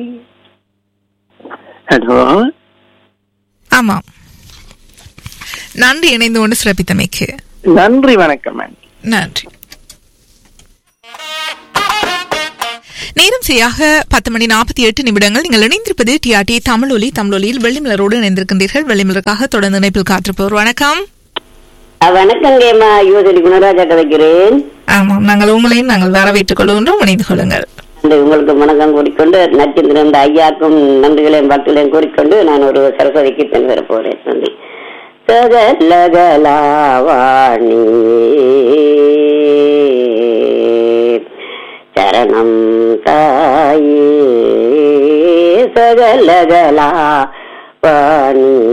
hello ஆமாம் நன்றி இணைந்து கொண்டு சிறப்பித்தமைக்கு நன்றி வணக்கம் மேம் நன்றி நேரம் சரியாக பத்து மணி நாற்பத்தி எட்டு நிமிடங்கள் நீங்கள் இணைந்திருப்பது டிஆர்டி தமிழொலி தமிழொலியில் வெள்ளிமலரோடு இணைந்திருக்கின்றீர்கள் வெள்ளிமலருக்காக தொடர்ந்து இணைப்பில் காத்திருப்பவர் வணக்கம் வணக்கம் கேமா யுவசரி குணராஜா கதைக்கிறேன் ஆமாம் நாங்கள் உங்களையும் நாங்கள் வரவேற்றுக் கொள்கின்றோம் இணைந்து கொள்ளுங்கள் அந்த உங்களுக்கு வணக்கம் கூறிக்கொண்டு நச்சிந்திரன் இந்த ஐயாக்கும் நன்றிகளையும் வாழ்த்துகளையும் கூறிக்கொண்டு நான் ஒரு சரஸ்வதி கீர்த்தன் பெற போறேன் நன்றி சகலகலாவாணி சரணம் தாயே சகலகலா வாணி